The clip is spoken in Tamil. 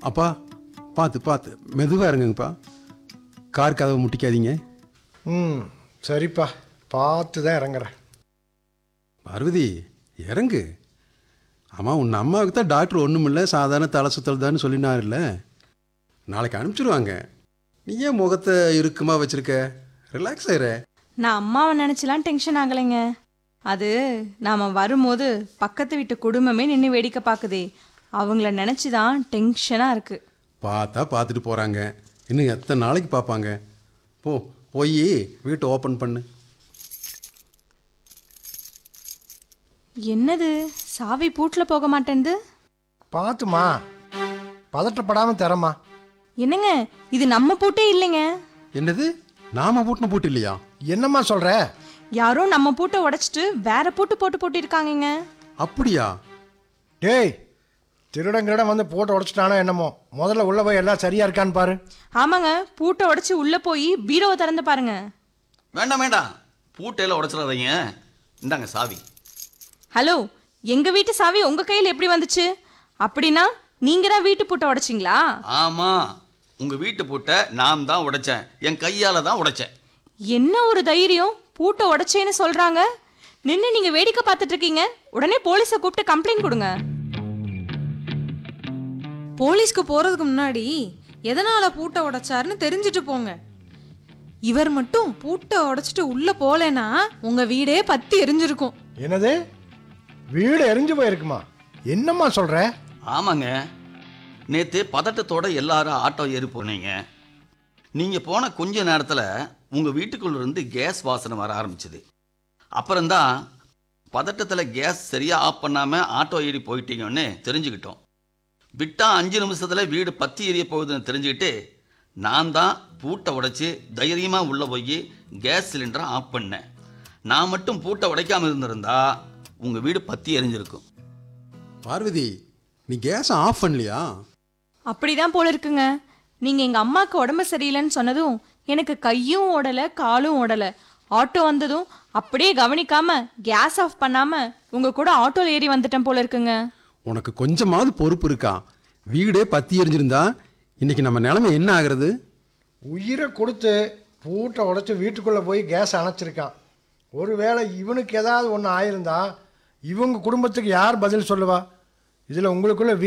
அப்பா பார்த்து பார்த்து மெதுவாக இறங்குங்கப்பா கார் கதவை முட்டிக்காதீங்க ம் சரிப்பா பார்த்து தான் இறங்குறேன் பார்வதி இறங்கு ஆமாம் உன் அம்மாவுக்கு தான் டாக்டர் ஒன்றுமில்ல சாதாரண தலை சுத்தல் தான் சொல்லினார்ல நாளைக்கு அனுப்பிச்சிடுவாங்க நீ ஏன் முகத்தை இறுக்கமா வச்சிருக்க ரிலாக்ஸ் ஆயிர நான் அம்மாவை நினைச்சலாம் டென்ஷன் ஆகலைங்க அது நாம வரும்போது பக்கத்து வீட்டு குடும்பமே நின்று வேடிக்கை பார்க்குதே அவங்கள நினச்சி தான் டென்ஷனாக இருக்கு பார்த்தா பார்த்துட்டு போகிறாங்க இன்னும் எத்தனை நாளைக்கு பார்ப்பாங்க போ போய் வீட்டை ஓப்பன் பண்ணு என்னது சாவி பூட்டில் போக மாட்டேன்து பார்த்துமா பதட்டப்படாமல் தரமா என்னங்க இது நம்ம பூட்டே இல்லைங்க என்னது நாம பூட்டின பூட்டு இல்லையா என்னம்மா சொல்கிற யாரோ நம்ம பூட்டை உடைச்சிட்டு வேற பூட்டு போட்டு போட்டிருக்காங்கங்க அப்படியா டேய் திருடன் கிருடன் வந்து போட்டு உடச்சிட்டானோ என்னமோ முதல்ல உள்ள போய் எல்லாம் சரியா இருக்கான்னு பாரு ஆமாங்க பூட்டை உடைச்சி உள்ளே போய் பீரோவை திறந்து பாருங்க வேண்டாம் வேண்டாம் பூட்டையில உடச்சிடாதீங்க இந்தாங்க சாவி ஹலோ எங்க வீட்டு சாவி உங்க கையில் எப்படி வந்துச்சு அப்படின்னா நீங்க தான் வீட்டு பூட்டை உடைச்சிங்களா ஆமா உங்க வீட்டு பூட்டை நான் தான் உடைச்சேன் என் கையால தான் உடைச்சேன் என்ன ஒரு தைரியம் பூட்டை உடைச்சேன்னு சொல்றாங்க நின்று நீங்க வேடிக்கை பார்த்துட்டு இருக்கீங்க உடனே போலீஸை கூப்பிட்டு கம்ப்ளைண்ட் கொடுங்க போலீஸ்க்கு போறதுக்கு முன்னாடி எதனால பூட்டை உடைச்சாருன்னு தெரிஞ்சுட்டு போங்க இவர் மட்டும் பூட்டை உடைச்சிட்டு உள்ள போலேனா உங்க வீடே பத்தி எரிஞ்சிருக்கும் என்னது வீடு எரிஞ்சு போயிருக்குமா என்னம்மா சொல்ற ஆமாங்க நேத்து பதட்டத்தோட எல்லாரும் ஆட்டோ ஏறி போனீங்க நீங்க போன கொஞ்ச நேரத்துல உங்க வீட்டுக்குள்ள இருந்து கேஸ் வாசனை வர ஆரம்பிச்சது அப்புறம்தான் பதட்டத்துல கேஸ் சரியா ஆஃப் பண்ணாம ஆட்டோ ஏறி போயிட்டீங்கன்னு தெரிஞ்சுக்கிட்டோம் விட்டா அஞ்சு நிமிஷத்துல வீடு பத்தி எரிய போகுதுன்னு தெரிஞ்சுக்கிட்டு நான் தான் பூட்டை உடைச்சி தைரியமா உள்ள போய் கேஸ் சிலிண்டரை ஆஃப் பண்ணேன் நான் மட்டும் பூட்டை உடைக்காம இருந்திருந்தா உங்க வீடு பத்தி எரிஞ்சிருக்கும் பார்வதி நீ கேஸை ஆஃப் பண்ணலையா அப்படிதான் போல இருக்குங்க நீங்க எங்க அம்மாக்கு உடம்பு சரியில்லைன்னு சொன்னதும் எனக்கு கையும் ஓடல காலும் ஓடல ஆட்டோ வந்ததும் அப்படியே கவனிக்காம கேஸ் ஆஃப் பண்ணாம உங்க கூட ஆட்டோல ஏறி வந்துட்டேன் போல இருக்குங்க உனக்கு கொஞ்சமாவது பொறுப்பு இருக்கா வீடே பத்தி எரிஞ்சிருந்தா இன்னைக்கு நம்ம நிலைமை என்ன ஆகுறது உயிரை கொடுத்து பூட்டை உடைச்சி வீட்டுக்குள்ளே போய் கேஸ் அணைச்சிருக்கான் ஒருவேளை இவனுக்கு ஏதாவது ஒன்று ஆயிருந்தா இவங்க குடும்பத்துக்கு யார் பதில் சொல்லுவா இதில் உங்களுக்குள்ள